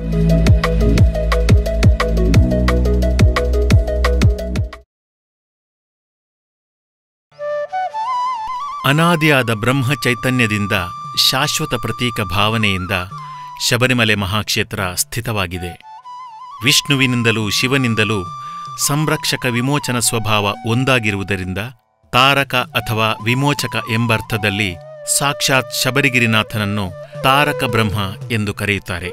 ಅನಾದಿಯಾದ ಬ್ರಹ್ಮ ಚೈತನ್ಯದಿಂದ ಶಾಶ್ವತ ಪ್ರತೀಕ ಭಾವನೆಯಿಂದ ಶಬರಿಮಲೆ ಮಹಾಕ್ಷೇತ್ರ ಸ್ಥಿತವಾಗಿದೆ ವಿಷ್ಣುವಿನಿಂದಲೂ ಶಿವನಿಂದಲೂ ಸಂರಕ್ಷಕ ವಿಮೋಚನ ಸ್ವಭಾವ ಒಂದಾಗಿರುವುದರಿಂದ ತಾರಕ ಅಥವಾ ವಿಮೋಚಕ ಎಂಬರ್ಥದಲ್ಲಿ ಸಾಕ್ಷಾತ್ ಶಬರಿಗಿರಿನಾಥನನ್ನು ತಾರಕ ಬ್ರಹ್ಮ ಎಂದು ಕರೆಯುತ್ತಾರೆ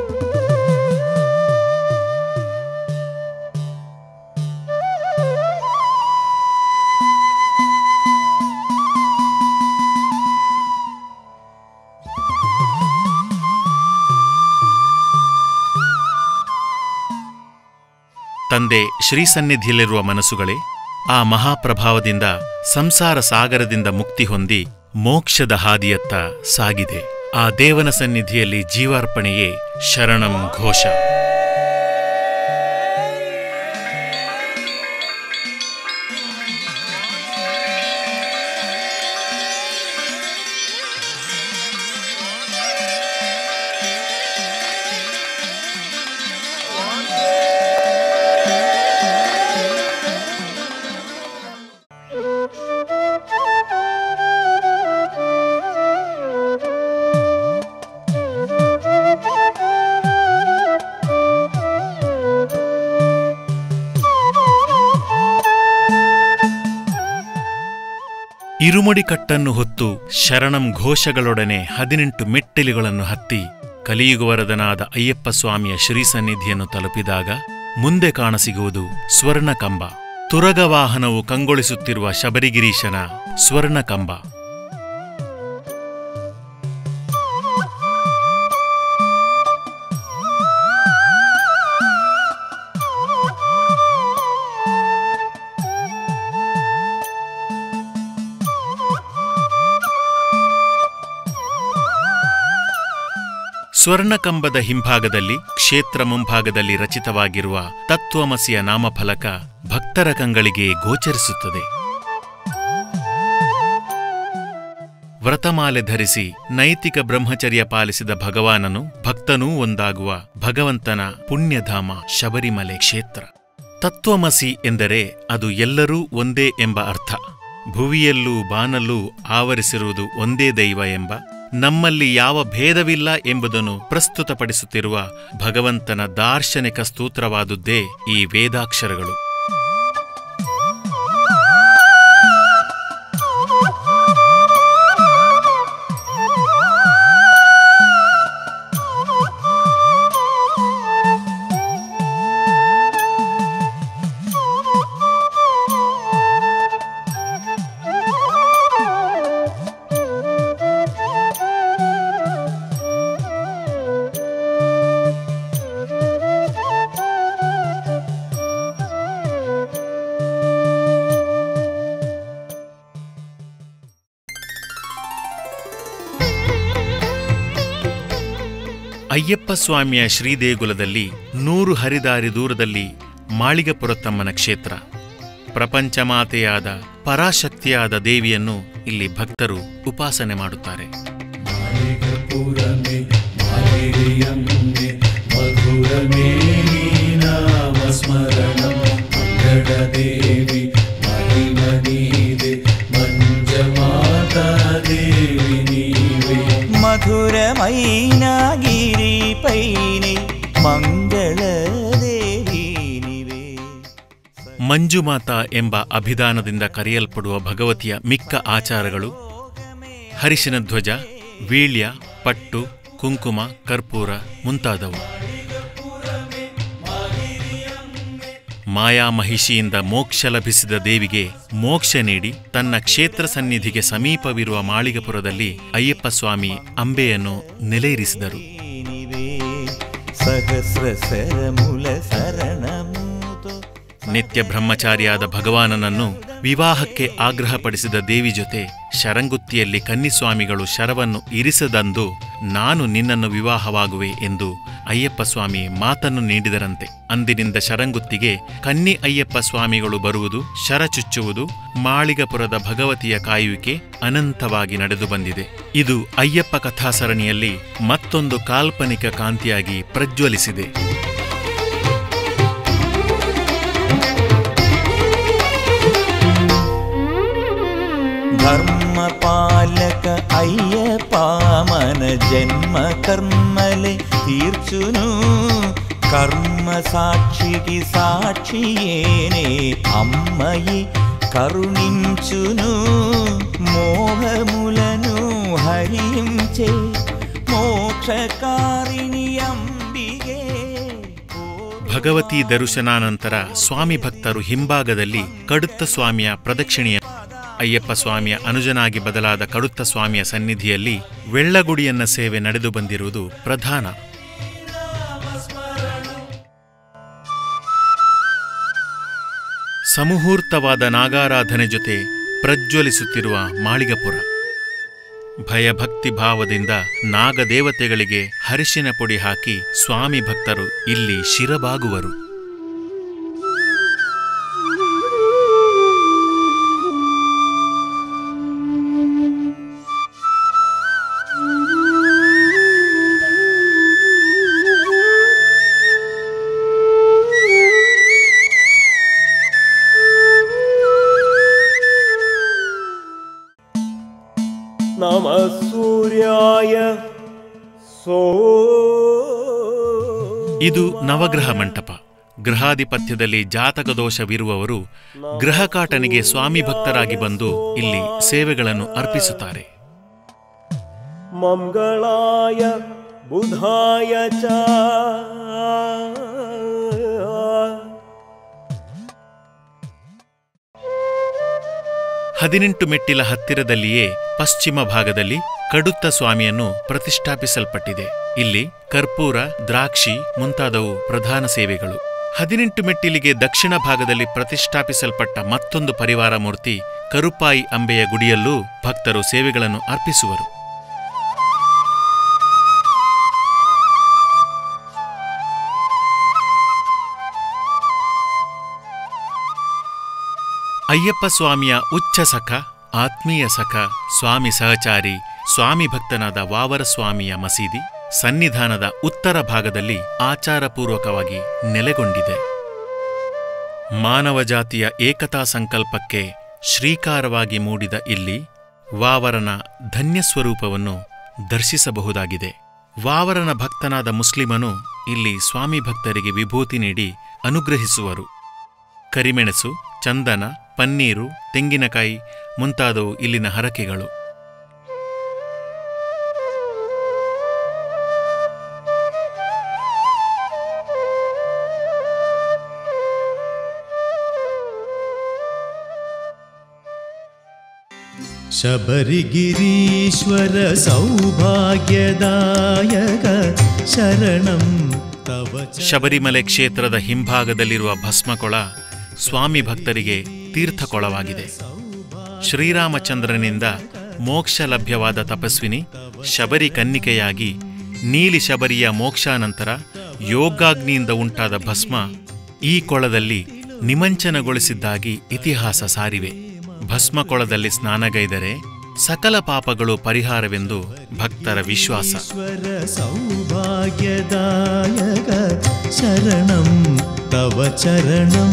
ತಂದೆ ಶ್ರೀಸನ್ನಿಧಿಯಲ್ಲಿರುವ ಮನಸ್ಸುಗಳೇ ಆ ಮಹಾಪ್ರಭಾವದಿಂದ ಸಂಸಾರ ಸಾಗರದಿಂದ ಮುಕ್ತಿ ಹೊಂದಿ ಮೋಕ್ಷದ ಹಾದಿಯತ್ತ ಸಾಗಿದೆ ಆ ದೇವನ ಸನ್ನಿಧಿಯಲ್ಲಿ ಜೀವಾರ್ಪಣೆಯೇ ಶರಣಂ ಘೋಷ ಇರುಮುಡಿ ಕಟ್ಟನ್ನು ಹೊತ್ತು ಶರಣಂ ಘೋಷಗಳೊಡನೆ ಹದಿನೆಂಟು ಮೆಟ್ಟಿಲುಗಳನ್ನು ಹತ್ತಿ ಕಲಿಯುಗವರದನಾದ ಅಯ್ಯಪ್ಪ ಸ್ವಾಮಿಯ ಶ್ರೀಸನ್ನಿಧಿಯನ್ನು ತಲುಪಿದಾಗ ಮುಂದೆ ಕಾಣಸಿಗುವುದು ಸ್ವರ್ಣಕಂಬ ತುರಗವಾಹನವು ಕಂಗೊಳಿಸುತ್ತಿರುವ ಶಬರಿಗಿರೀಶನ ಸ್ವರ್ಣಕಂಬ ಸ್ವರ್ಣಕಂಬದ ಹಿಂಭಾಗದಲ್ಲಿ ಕ್ಷೇತ್ರ ಮುಂಭಾಗದಲ್ಲಿ ರಚಿತವಾಗಿರುವ ತತ್ವಮಸಿಯ ನಾಮಫಲಕ ಭಕ್ತರ ಕಂಗಳಿಗೆ ಗೋಚರಿಸುತ್ತದೆ ವ್ರತಮಾಲೆ ಧರಿಸಿ ನೈತಿಕ ಬ್ರಹ್ಮಚರ್ಯ ಪಾಲಿಸಿದ ಭಗವಾನನು ಭಕ್ತನೂ ಒಂದಾಗುವ ಭಗವಂತನ ಪುಣ್ಯಧಾಮ ಶಬರಿಮಲೆ ಕ್ಷೇತ್ರ ತತ್ವಮಸಿ ಎಂದರೆ ಅದು ಎಲ್ಲರೂ ಒಂದೇ ಎಂಬ ಅರ್ಥ ಭುವಿಯಲ್ಲೂ ಬಾನಲ್ಲೂ ಆವರಿಸಿರುವುದು ಒಂದೇ ದೈವ ಎಂಬ ನಮ್ಮಲ್ಲಿ ಯಾವ ಭೇದವಿಲ್ಲ ಎಂಬುದನ್ನು ಪ್ರಸ್ತುತಪಡಿಸುತ್ತಿರುವ ಭಗವಂತನ ದಾರ್ಶನಿಕ ಸ್ತೋತ್ರವಾದುದೇ ಈ ವೇದಾಕ್ಷರಗಳು ಅಯ್ಯಪ್ಪ ಸ್ವಾಮಿಯ ಶ್ರೀದೇಗುಲದಲ್ಲಿ ನೂರು ಹರಿದಾರಿ ದೂರದಲ್ಲಿ ಮಾಳಿಗಪುರತ್ತಮ್ಮನ ಕ್ಷೇತ್ರ ಪ್ರಪಂಚಮಾತೆಯಾದ ಪರಾಶಕ್ತಿಯಾದ ದೇವಿಯನ್ನು ಇಲ್ಲಿ ಭಕ್ತರು ಉಪಾಸನೆ ಮಾಡುತ್ತಾರೆ ಮಾಲಿಕಪುರಮೆ ಮಾಲಿರಿಯಮ್ಮೆ ಮಧುರಮೇ ನಾಮಸ್ಮರಣಂ ಮಂಗಳದೇವಿ ಮಹಿಮನೀದೆ ಮಂಜಮಾತಾ ದೇವಿ ನೀವೇ మధురమైన గిరిపైని మంగళదేవి నివే ಮಂಜುಮಾತಾ ಎಂಬ ಅಭಿಧಾನದಿಂದ ಕರೆಯಲ್ಪಡುವ ಭಗವತಿಯ ಮಿಕ್ಕ ಆಚಾರಗಳು ಹರಿಶಿನ ಧ್ವಜ ವೀಳ್ಯ ಪಟ್ಟು ಕುಂಕುಮ ಕರ್ಪೂರ ಮುಂತಾದವು ಮಾಯಾಮಹಿಷಿಯಿಂದ ಮೋಕ್ಷ ಲಭಿಸಿದ ದೇವಿಗೆ ಮೋಕ್ಷ ನೀಡಿ ತನ್ನ ಕ್ಷೇತ್ರ ಸನ್ನಿಧಿಗೆ ಸಮೀಪವಿರುವ ಮಾಳಿಗಪುರದಲ್ಲಿ ಅಯ್ಯಪ್ಪ ಸ್ವಾಮಿ ಅಂಬೆಯನ್ನು ನೆಲೆಯಿರಿಸಿದರು నివే సహస్ర శరముల శరణముతో ನಿತ್ಯ ಬ್ರಹ್ಮಚಾರಿಯಾದ ಭಗವಾನನನ್ನು ವಿವಾಹಕ್ಕೆ ಆಗ್ರಹಪಡಿಸಿದ ದೇವಿ ಜೊತೆ ಶರಂಗುತ್ತಿಯಲ್ಲಿ ಕನ್ನಿಸ್ವಾಮಿಗಳು ಶರವನ್ನು ಇರಿಸದಂದು ನಾನು ನಿನ್ನನ್ನು ವಿವಾಹವಾಗುವೆ ಎಂದು ಅಯ್ಯಪ್ಪ ಸ್ವಾಮಿ ಮಾತನ್ನು ನೀಡಿದರಂತೆ ಅಂದಿನಿಂದ ಶರಂಗುತ್ತಿಗೆ ಕನ್ನಿ ಅಯ್ಯಪ್ಪ ಸ್ವಾಮಿಗಳು ಬರುವುದು ಶರ ಚುಚ್ಚುವುದು ಮಾಳಿಗಪುರದ ಭಗವತಿಯ ಕಾಯುವಿಕೆ ಅನಂತವಾಗಿ ನಡೆದು ಬಂದಿದೆ ಇದು ಅಯ್ಯಪ್ಪ ಕಥಾಸರಣಿಯಲ್ಲಿ ಮತ್ತೊಂದು ಕಾಲ್ಪನಿಕ ಕಾಂತಿಯಾಗಿ ಪ್ರಜ್ವಲಿಸಿದೆ ധർമ്മപാലക അയ്യപ്പാമന ജന്മ കർമ്മലെ തീർച്ചുനു കർമ്മ സാക്ഷിకి సాక్షియేనే అమ్మయి కరుణించును మోహములను హరించే మోక్షకారిణి ಅಂಬಿಗೆ ಭಗವತಿ ದರ್ಶನಾನಂತರ ಸ್ವಾಮಿ ಭಕ್ತರು ಹಿಂಭಾಗದಲ್ಲಿ ಕಡುತ್ತ ಸ್ವಾಮಿಯ ಪ್ರದಕ್ಷಿಣೆಯ ಅಯ್ಯಪ್ಪ ಸ್ವಾಮಿಯ ಅನುಜನಾಗಿ ಬದಲಾದ ಕಡುತ್ತ ಸ್ವಾಮಿಯ ಸನ್ನಿಧಿಯಲ್ಲಿ ವೆಳ್ಳಗುಡಿಯನ್ನ ಸೇವೆ ನಡೆದು ಬಂದಿರುವುದು ಪ್ರಧಾನ ಸಮುಹೂರ್ತವಾದ ನಾಗಾರಾಧನೆ ಜೊತೆ ಪ್ರಜ್ವಲಿಸುತ್ತಿರುವ ಮಾಳಿಗಪುರ ಭಯಭಕ್ತಿ ಭಾವದಿಂದ ನಾಗದೇವತೆಗಳಿಗೆ ಹರಿಶಿನ ಪುಡಿ ಹಾಕಿ ಸ್ವಾಮಿ ಭಕ್ತರು ಇಲ್ಲಿ ಶಿರಬಾಗುವರು नमः सूर्याय सो ಇದು ನವಗ್ರಹ ಮಂಟಪ ಗ್ರಹಾಧಿಪತ್ಯದಲ್ಲಿ ಜಾತಕ ದೋಷವಿರುವವರು ಗ್ರಹಕಾಟನಿಗೆ ಸ್ವಾಮಿ ಭಕ್ತರಾಗಿ ಬಂದು ಇಲ್ಲಿ ಸೇವೆಗಳನ್ನು ಅರ್ಪಿಸುತ್ತಾರೆ मङ्गलाय बुधाय च ಹದಿನೆಂಟು ಮೆಟ್ಟಿಲ ಹತ್ತಿರದಲ್ಲಿಯೇ ಪಶ್ಚಿಮ ಭಾಗದಲ್ಲಿ ಕಡುತ್ತ ಸ್ವಾಮಿಯನ್ನು ಪ್ರತಿಷ್ಠಾಪಿಸಲ್ಪಟ್ಟಿದೆ ಇಲ್ಲಿ ಕರ್ಪೂರ ದ್ರಾಕ್ಷಿ ಮುಂತಾದವು ಪ್ರಧಾನ ಸೇವೆಗಳು ಹದಿನೆಂಟು ಮೆಟ್ಟಿಲಿಗೆ ದಕ್ಷಿಣ ಭಾಗದಲ್ಲಿ ಪ್ರತಿಷ್ಠಾಪಿಸಲ್ಪಟ್ಟ ಮತ್ತೊಂದು ಪರಿವಾರ ಮೂರ್ತಿ ಕರುಪಾಯಿ ಅಂಬೆಯ ಗುಡಿಯಲ್ಲೂ ಭಕ್ತರು ಸೇವೆಗಳನ್ನು ಅರ್ಪಿಸುವರು ಅಯ್ಯಪ್ಪ ಸ್ವಾಮಿಯ ಉಚ್ಚ ಸಖ ಆತ್ಮೀಯ ಸಖ ಸ್ವಾಮಿ ಸಹಚಾರಿ ಸ್ವಾಮಿ ಭಕ್ತನಾದ ವಾವರ ಸ್ವಾಮಿಯ ಮಸೀದಿ ಸನ್ನಿಧಾನದ ಉತ್ತರ ಭಾಗದಲ್ಲಿ ಆಚಾರಪೂರ್ವಕವಾಗಿ ನೆಲೆಗೊಂಡಿದೆ ಮಾನವ ಜಾತಿಯ ಏಕತಾ ಸಂಕಲ್ಪಕ್ಕೆ ಶ್ರೀಕಾರವಾಗಿ ಮೂಡಿದ ಇಲ್ಲಿ ವಾವರನ ಧನ್ಯ ಸ್ವರೂಪವನ್ನು ದರ್ಶಿಸಬಹುದಾಗಿದೆ ವಾವರನ ಭಕ್ತನಾದ ಮುಸ್ಲಿಮನು ಇಲ್ಲಿ ಸ್ವಾಮಿ ಭಕ್ತರಿಗೆ ವಿಭೂತಿ ನೀಡಿ ಅನುಗ್ರಹಿಸುವರು ಕರಿಮೆಣಸು ಚಂದನ ಪನ್ನೀರು ತೆಂಗಿನಕಾಯಿ ಮುಂತಾದವು ಇಲ್ಲಿನ ಹರಕೆಗಳು ಶಬರಿಗಿರೀಶ್ವರ ಸೌಭಾಗ್ಯದಾಯಕ ಶರಣಂ ತವ ಚ- ಶಬರಿಮಲೆ ಕ್ಷೇತ್ರದ ಹಿಂಭಾಗದಲ್ಲಿರುವ ಭಸ್ಮಕೊಳ ಸ್ವಾಮಿ ಭಕ್ತರಿಗೆ ತೀರ್ಥಕೊಳವಾಗಿದೆ ಶ್ರೀರಾಮಚಂದ್ರನಿಂದ ಮೋಕ್ಷ ಲಭ್ಯವಾದ ತಪಸ್ವಿನಿ ಶಬರಿ ಕನ್ನಿಕೆಯಾಗಿ ನೀಲಿ ಶಬರಿಯ ಮೋಕ್ಷಾನಂತರ ಯೋಗಾಗ್ನಿಯಿಂದ ಉಂಟಾದ ಭಸ್ಮ ಈ ಕೊಳದಲ್ಲಿ ನಿಮಂಚನಗೊಳಿಸಿದ್ದಾಗಿ ಇತಿಹಾಸ ಸಾರಿವೆ ಭಸ್ಮಕೊಳದಲ್ಲಿ ಸ್ನಾನಗೈದರೆ ಸಕಲ ಪಾಪಗಳು ಪರಿಹಾರವೆಂದು ಭಕ್ತರ ವಿಶ್ವಾಸ ಈಶ್ವರ ಸೌಭಾಗ್ಯದಾಯಕ ಶರಣಂ ತವ ಚರಣಂ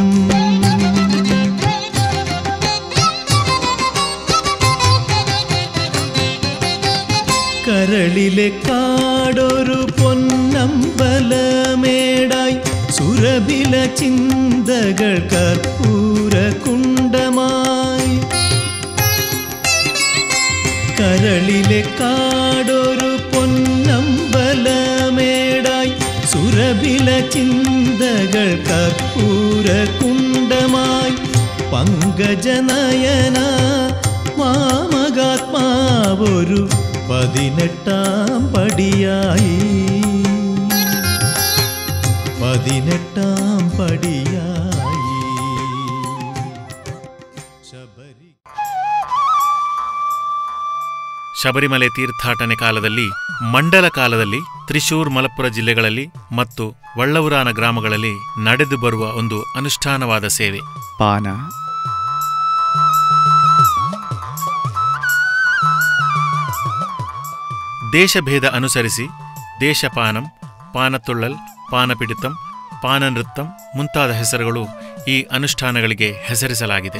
കരളിലെ കാടൊരു പൊന്നമ്പലമേടായി സുരഭില ചിന്തകൾ കർപ്പൂര കുണ്ടമായി കരളിലെ കാടൊരു പൊന്നമ്പലമേടായി സുരഭില ചിന്തകൾ കർപ്പൂര കുണ്ടമായി പങ്കജനയന മാമകാത്മാവൊരു പതിനെട്ടാം പടിയായി പതിനെട്ടാം പടിയായി ശബരി ಶಬರಿಮಲೆ ತೀರ್ಥಾಟನೆ ಕಾಲದಲ್ಲಿ ಮಂಡಲ ಕಾಲದಲ್ಲಿ ತ್ರಿಶೂರ್ ಮಲಪ್ಪುರ ಜಿಲ್ಲೆಗಳಲ್ಲಿ ಮತ್ತು ವಳ್ಳವುರಾನ ಗ್ರಾಮಗಳಲ್ಲಿ ನಡೆದು ಬರುವ ಒಂದು ಅನುಷ್ಠಾನವಾದ ಸೇವೆ ಪಾನ ದೇಶಭೇದ ಅನುಸರಿಸಿ ದೇಶಪಾನಂ ಪಾನತುಳ್ಳಲ್ ಪಾನಪಿಡಿತಂ ಪಾನನೃತ್ತಂ ಮುಂತಾದ ಹೆಸರುಗಳು ಈ ಅನುಷ್ಠಾನಗಳಿಗೆ ಹೆಸರಿಸಲಾಗಿದೆ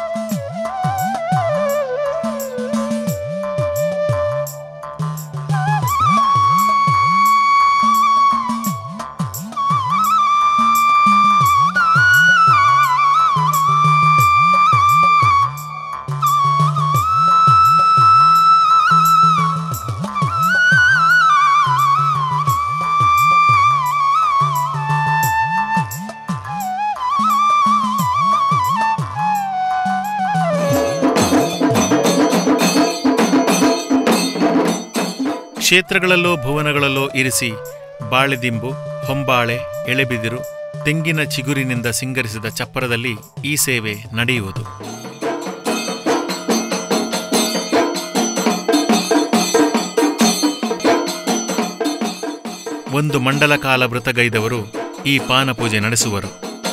ಕ್ಷೇತ್ರಗಳಲ್ಲೋ ಭುವನಗಳಲ್ಲೋ ಇರಿಸಿ ಬಾಳೆದಿಂಬು ಹೊಂಬಾಳೆ ಎಳೆಬಿದಿರು ತೆಂಗಿನ ಚಿಗುರಿನಿಂದ ಸಿಂಗರಿಸಿದ ಚಪ್ಪರದಲ್ಲಿ ಈ ಸೇವೆ ನಡೆಯುವುದು ಒಂದು ಮಂಡಲ ಕಾಲ ವ್ರತಗೈದವರು ಈ ಪಾನಪೂಜೆ ನಡೆಸುವರು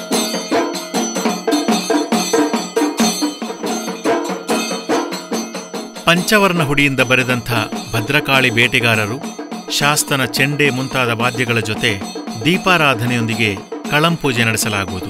ಪಂಚವರ್ಣ ಹುಡಿಯಿಂದ ಬರೆದಂಥ ಭದ್ರಕಾಳಿ ಬೇಟೆಗಾರರು ಶಾಸ್ತನ ಚೆಂಡೆ ಮುಂತಾದ ವಾದ್ಯಗಳ ಜೊತೆ ದೀಪಾರಾಧನೆಯೊಂದಿಗೆ ಕಳಂಪೂಜೆ ನಡೆಸಲಾಗುವುದು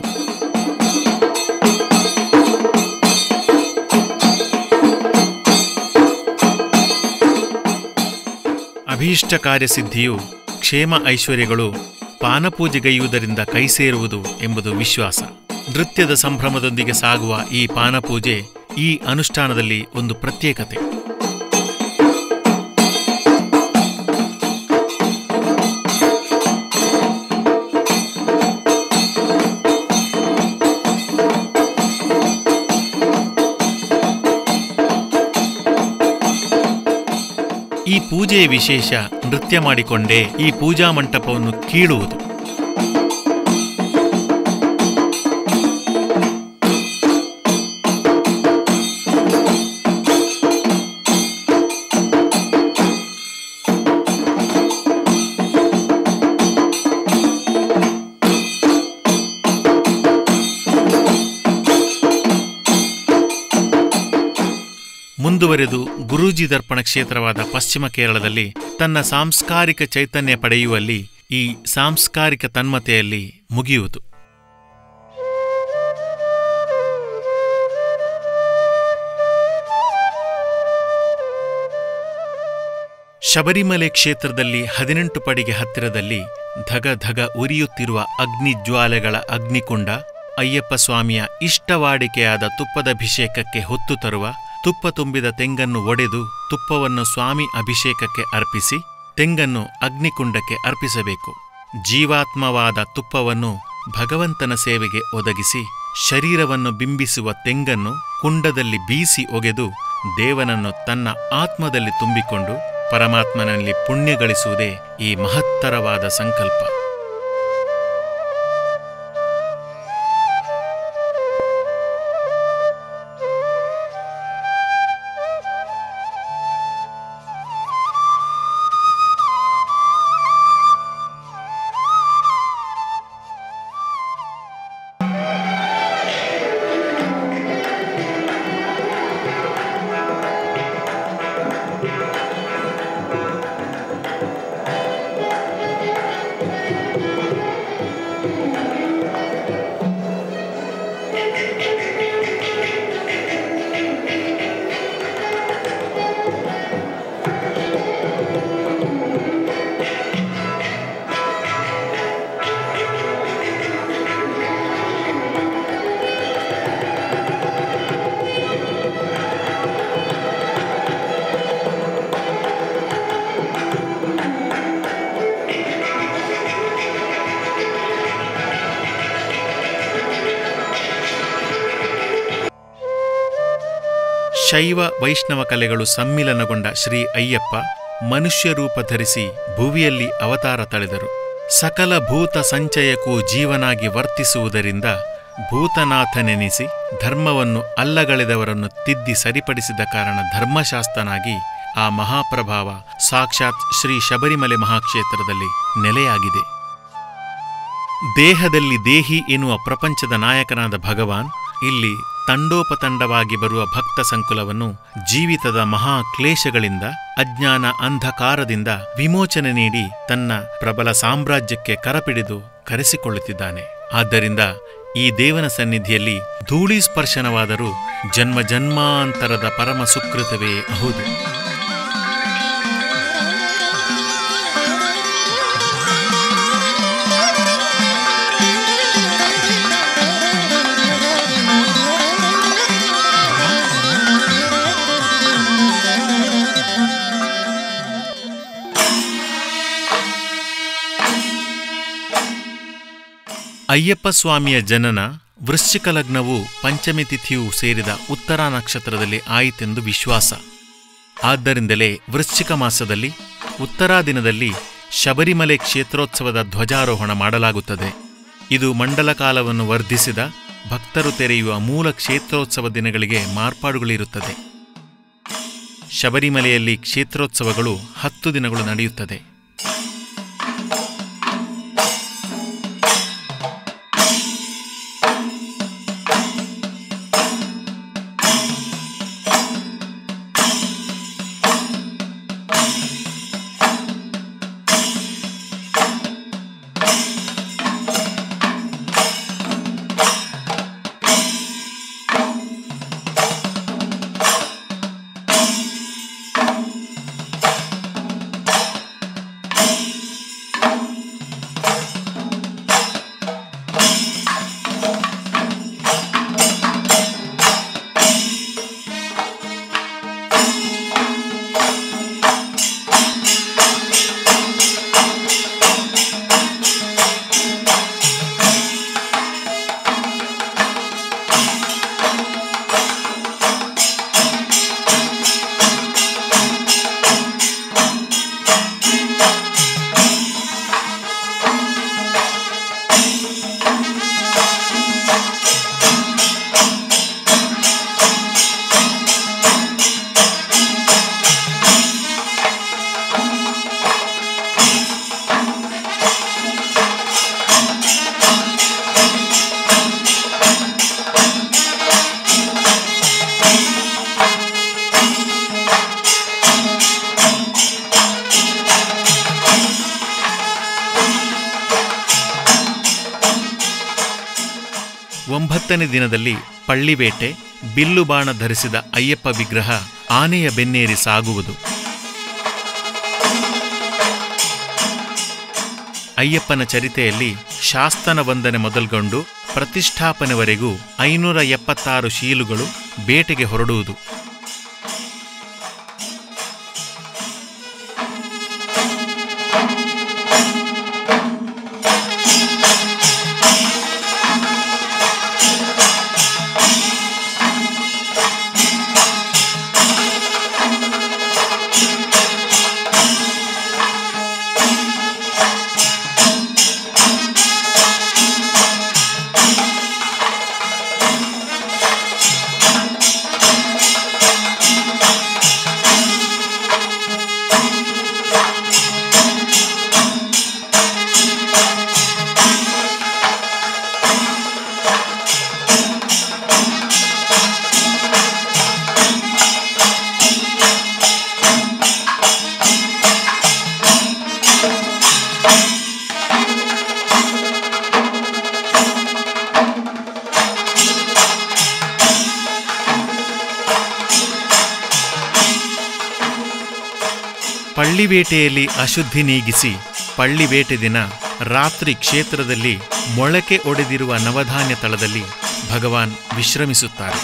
ಅಭೀಷ್ಟ ಕಾರ್ಯಸಿದ್ಧಿಯು ಕ್ಷೇಮ ಐಶ್ವರ್ಯಗಳು ಪಾನಪೂಜೆಗೈಯುವುದರಿಂದ ಕೈಸೇರುವುದು ಎಂಬುದು ವಿಶ್ವಾಸ ನೃತ್ಯದ ಸಂಭ್ರಮದೊಂದಿಗೆ ಸಾಗುವ ಈ ಪಾನಪೂಜೆ ಈ ಅನುಷ್ಠಾನದಲ್ಲಿ ಒಂದು ಪ್ರತ್ಯೇಕತೆ ಈ ಪೂಜೆಯ ವಿಶೇಷ ನೃತ್ಯ ಮಾಡಿಕೊಂಡೇ ಈ ಪೂಜಾ ಮಂಟಪವನ್ನು ಕೀಳುವುದು ಮುಂದುವರೆದು ಗುರೂಜಿ ದರ್ಪಣ ಕ್ಷೇತ್ರವಾದ ಪಶ್ಚಿಮ ಕೇರಳದಲ್ಲಿ ತನ್ನ ಸಾಂಸ್ಕಾರಿಕ ಚೈತನ್ಯ ಪಡೆಯುವಲ್ಲಿ ಈ ಸಾಂಸ್ಕಾರಿಕ ತನ್ಮತೆಯಲ್ಲಿ ಮುಗಿಯುವುದು ಶಬರಿಮಲೆ ಕ್ಷೇತ್ರದಲ್ಲಿ ಹದಿನೆಂಟು ಪಡಿಗೆ ಹತ್ತಿರದಲ್ಲಿ ಧಗ ಧಗ ಉರಿಯುತ್ತಿರುವ ಅಗ್ನಿಜ್ವಾಲೆಗಳ ಅಗ್ನಿಕುಂಡ ಅಯ್ಯಪ್ಪ ಸ್ವಾಮಿಯ ಇಷ್ಟವಾಡಿಕೆಯಾದ ತುಪ್ಪದಭಿಷೇಕಕ್ಕೆ ಹೊತ್ತು ತರುವ ತುಪ್ಪ ತುಂಬಿದ ತೆಂಗನ್ನು ಒಡೆದು ತುಪ್ಪವನ್ನು ಸ್ವಾಮಿ ಅಭಿಷೇಕಕ್ಕೆ ಅರ್ಪಿಸಿ ತೆಂಗನ್ನು ಅಗ್ನಿಕುಂಡಕ್ಕೆ ಅರ್ಪಿಸಬೇಕು ಜೀವಾತ್ಮವಾದ ತುಪ್ಪವನ್ನು ಭಗವಂತನ ಸೇವೆಗೆ ಒದಗಿಸಿ ಶರೀರವನ್ನು ಬಿಂಬಿಸುವ ತೆಂಗನ್ನು ಕುಂಡದಲ್ಲಿ ಬೀಸಿ ಒಗೆದು ದೇವನನ್ನು ತನ್ನ ಆತ್ಮದಲ್ಲಿ ತುಂಬಿಕೊಂಡು ಪರಮಾತ್ಮನಲ್ಲಿ ಪುಣ್ಯ ಗಳಿಸುವುದೇ ಈ ಮಹತ್ತರವಾದ ಸಂಕಲ್ಪ ಶೈವ ವೈಷ್ಣವ ಕಲೆಗಳು ಸಮ್ಮಿಲನಗೊಂಡ ಶ್ರೀ ಅಯ್ಯಪ್ಪ ಮನುಷ್ಯ ರೂಪ ಧರಿಸಿ ಭುವಿಯಲ್ಲಿ ಅವತಾರ ತಳೆದರು ಸಕಲ ಭೂತ ಸಂಚಯಕ್ಕೂ ಜೀವನಾಗಿ ವರ್ತಿಸುವುದರಿಂದ ಭೂತನಾಥನೆನಿಸಿ ಧರ್ಮವನ್ನು ಅಲ್ಲಗಳೆದವರನ್ನು ತಿದ್ದಿ ಸರಿಪಡಿಸಿದ ಕಾರಣ ಧರ್ಮಶಾಸ್ತ್ರನಾಗಿ ಆ ಮಹಾಪ್ರಭಾವ ಸಾಕ್ಷಾತ್ ಶ್ರೀ ಶಬರಿಮಲೆ ಮಹಾಕ್ಷೇತ್ರದಲ್ಲಿ ನೆಲೆಯಾಗಿದೆ ದೇಹದಲ್ಲಿ ದೇಹಿ ಎನ್ನುವ ಪ್ರಪಂಚದ ನಾಯಕನಾದ ಭಗವಾನ್ ಇಲ್ಲಿ ತಂಡೋಪತಂಡವಾಗಿ ಬರುವ ಭಕ್ತ ಸಂಕುಲವನ್ನು ಜೀವಿತದ ಮಹಾ ಕ್ಲೇಶಗಳಿಂದ ಅಜ್ಞಾನ ಅಂಧಕಾರದಿಂದ ವಿಮೋಚನೆ ನೀಡಿ ತನ್ನ ಪ್ರಬಲ ಸಾಮ್ರಾಜ್ಯಕ್ಕೆ ಕರಪಿಡಿದು ಕರೆಸಿಕೊಳ್ಳುತ್ತಿದ್ದಾನೆ ಆದ್ದರಿಂದ ಈ ದೇವನ ಸನ್ನಿಧಿಯಲ್ಲಿ ಧೂಳಿ ಸ್ಪರ್ಶನವಾದರೂ ಜನ್ಮ ಜನ್ಮಾಂತರದ ಪರಮ ಸುಕೃತವೇ ಹೌದು ಅಯ್ಯಪ್ಪ ಸ್ವಾಮಿಯ ಜನನ ವೃಶ್ಚಿಕ ಲಗ್ನವು ಪಂಚಮಿ ತಿಥಿಯೂ ಸೇರಿದ ಉತ್ತರ ನಕ್ಷತ್ರದಲ್ಲಿ ಆಯಿತೆಂದು ವಿಶ್ವಾಸ ಆದ್ದರಿಂದಲೇ ವೃಶ್ಚಿಕ ಮಾಸದಲ್ಲಿ ಉತ್ತರಾ ದಿನದಲ್ಲಿ ಶಬರಿಮಲೆ ಕ್ಷೇತ್ರೋತ್ಸವದ ಧ್ವಜಾರೋಹಣ ಮಾಡಲಾಗುತ್ತದೆ ಇದು ಮಂಡಲ ಕಾಲವನ್ನು ವರ್ಧಿಸಿದ ಭಕ್ತರು ತೆರೆಯುವ ಮೂಲ ಕ್ಷೇತ್ರೋತ್ಸವ ದಿನಗಳಿಗೆ ಮಾರ್ಪಾಡುಗಳಿರುತ್ತದೆ ಶಬರಿಮಲೆಯಲ್ಲಿ ಕ್ಷೇತ್ರೋತ್ಸವಗಳು ಹತ್ತು ದಿನಗಳು ನಡೆಯುತ್ತದೆ ಒಂಬತ್ತನೇ ದಿನದಲ್ಲಿ ಪಳ್ಳಿಬೇಟೆ ಬಿಲ್ಲು ಬಾಣ ಧರಿಸಿದ ಅಯ್ಯಪ್ಪ ವಿಗ್ರಹ ಆನೆಯ ಬೆನ್ನೇರಿ ಸಾಗುವುದು ಅಯ್ಯಪ್ಪನ ಚರಿತೆಯಲ್ಲಿ ಶಾಸ್ತನ ವಂದನೆ ಮೊದಲ್ಗೊಂಡು ಪ್ರತಿಷ್ಠಾಪನೆವರೆಗೂ ಐನೂರ ಎಪ್ಪತ್ತಾರು ಶೀಲುಗಳು ಬೇಟೆಗೆ ಹೊರಡುವುದು ಪಳ್ಳಿವೇಟೆಯಲ್ಲಿ ಅಶುದ್ಧಿ ನೀಗಿಸಿ ಪಳ್ಳಿವೇಟೆ ದಿನ ರಾತ್ರಿ ಕ್ಷೇತ್ರದಲ್ಲಿ ಮೊಳಕೆ ಒಡೆದಿರುವ ನವಧಾನ್ಯ ತಳದಲ್ಲಿ ಭಗವಾನ್ ವಿಶ್ರಮಿಸುತ್ತಾರೆ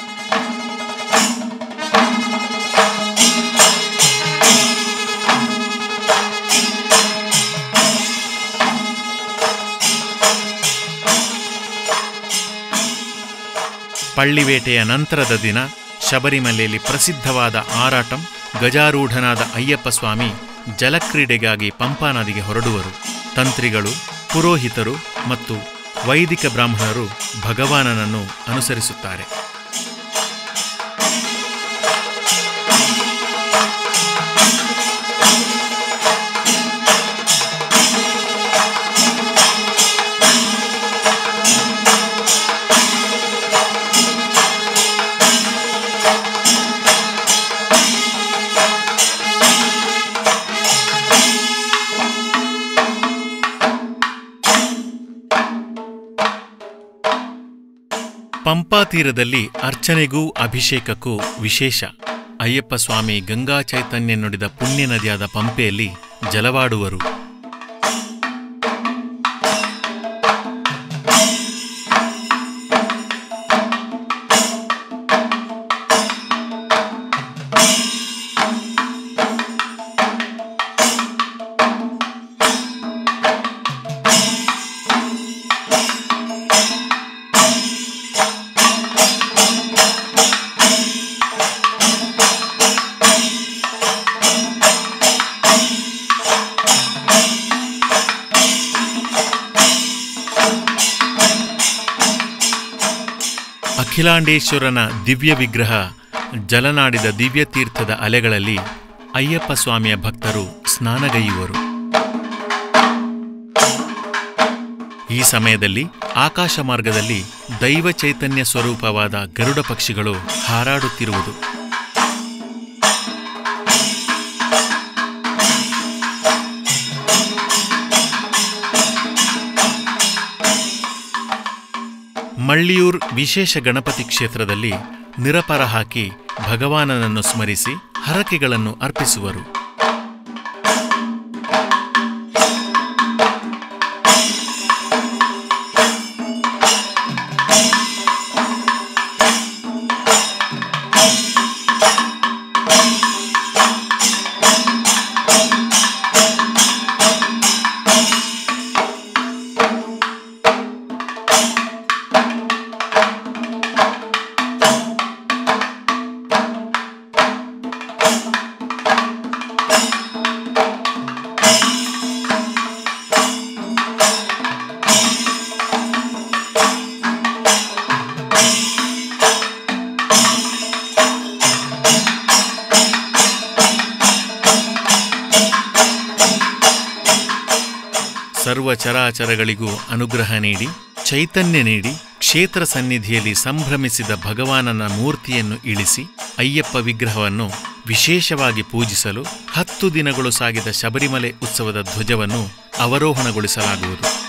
ಪಳ್ಳಿವೇಟೆಯ ನಂತರದ ದಿನ ಶಬರಿಮಲೆಯಲ್ಲಿ ಪ್ರಸಿದ್ಧವಾದ ಆರಾಟಂ ಗಜಾರೂಢನಾದ ಅಯ್ಯಪ್ಪ ಸ್ವಾಮಿ ಜಲಕ್ರೀಡೆಗಾಗಿ ಪಂಪಾ ನದಿಗೆ ಹೊರಡುವರು ತಂತ್ರಿಗಳು ಪುರೋಹಿತರು ಮತ್ತು ವೈದಿಕ ಬ್ರಾಹ್ಮಣರು ಭಗವಾನನನ್ನು ಅನುಸರಿಸುತ್ತಾರೆ ಪಂಪಾ ತೀರದಲ್ಲಿ ಅರ್ಚನೆಗೂ ಅಭಿಷೇಕಕ್ಕೂ ವಿಶೇಷ ಅಯ್ಯಪ್ಪ ಸ್ವಾಮಿ ಗಂಗಾ ಚೈತನ್ಯ ನುಡಿದ ಪುಣ್ಯ ನದಿಯಾದ ಪಂಪೆಯಲ್ಲಿ ಜಲವಾಡುವರು ಅಖಿಲಾಂಡೇಶ್ವರನ ದಿವ್ಯ ವಿಗ್ರಹ ಜಲನಾಡಿದ ದಿವ್ಯತೀರ್ಥದ ಅಲೆಗಳಲ್ಲಿ ಅಯ್ಯಪ್ಪ ಸ್ವಾಮಿಯ ಭಕ್ತರು ಸ್ನಾನಗೈಯುವರು ಈ ಸಮಯದಲ್ಲಿ ಆಕಾಶ ಮಾರ್ಗದಲ್ಲಿ ದೈವ ಚೈತನ್ಯ ಸ್ವರೂಪವಾದ ಗರುಡ ಪಕ್ಷಿಗಳು ಹಾರಾಡುತ್ತಿರುವುದು ಮಳ್ಳಿಯೂರ್ ವಿಶೇಷ ಗಣಪತಿ ಕ್ಷೇತ್ರದಲ್ಲಿ ನಿರಪರ ಹಾಕಿ ಭಗವಾನನನ್ನು ಸ್ಮರಿಸಿ ಹರಕೆಗಳನ್ನು ಅರ್ಪಿಸುವರು ಸರ್ವ ಚರಾಚರಗಳಿಗೂ ಅನುಗ್ರಹ ನೀಡಿ ಚೈತನ್ಯ ನೀಡಿ ಕ್ಷೇತ್ರ ಸನ್ನಿಧಿಯಲ್ಲಿ ಸಂಭ್ರಮಿಸಿದ ಭಗವಾನನ ಮೂರ್ತಿಯನ್ನು ಇಳಿಸಿ ಅಯ್ಯಪ್ಪ ವಿಗ್ರಹವನ್ನು ವಿಶೇಷವಾಗಿ ಪೂಜಿಸಲು ಹತ್ತು ದಿನಗಳು ಸಾಗಿದ ಶಬರಿಮಲೆ ಉತ್ಸವದ ಧ್ವಜವನ್ನು ಅವರೋಹಣಗೊಳಿಸಲಾಗುವುದು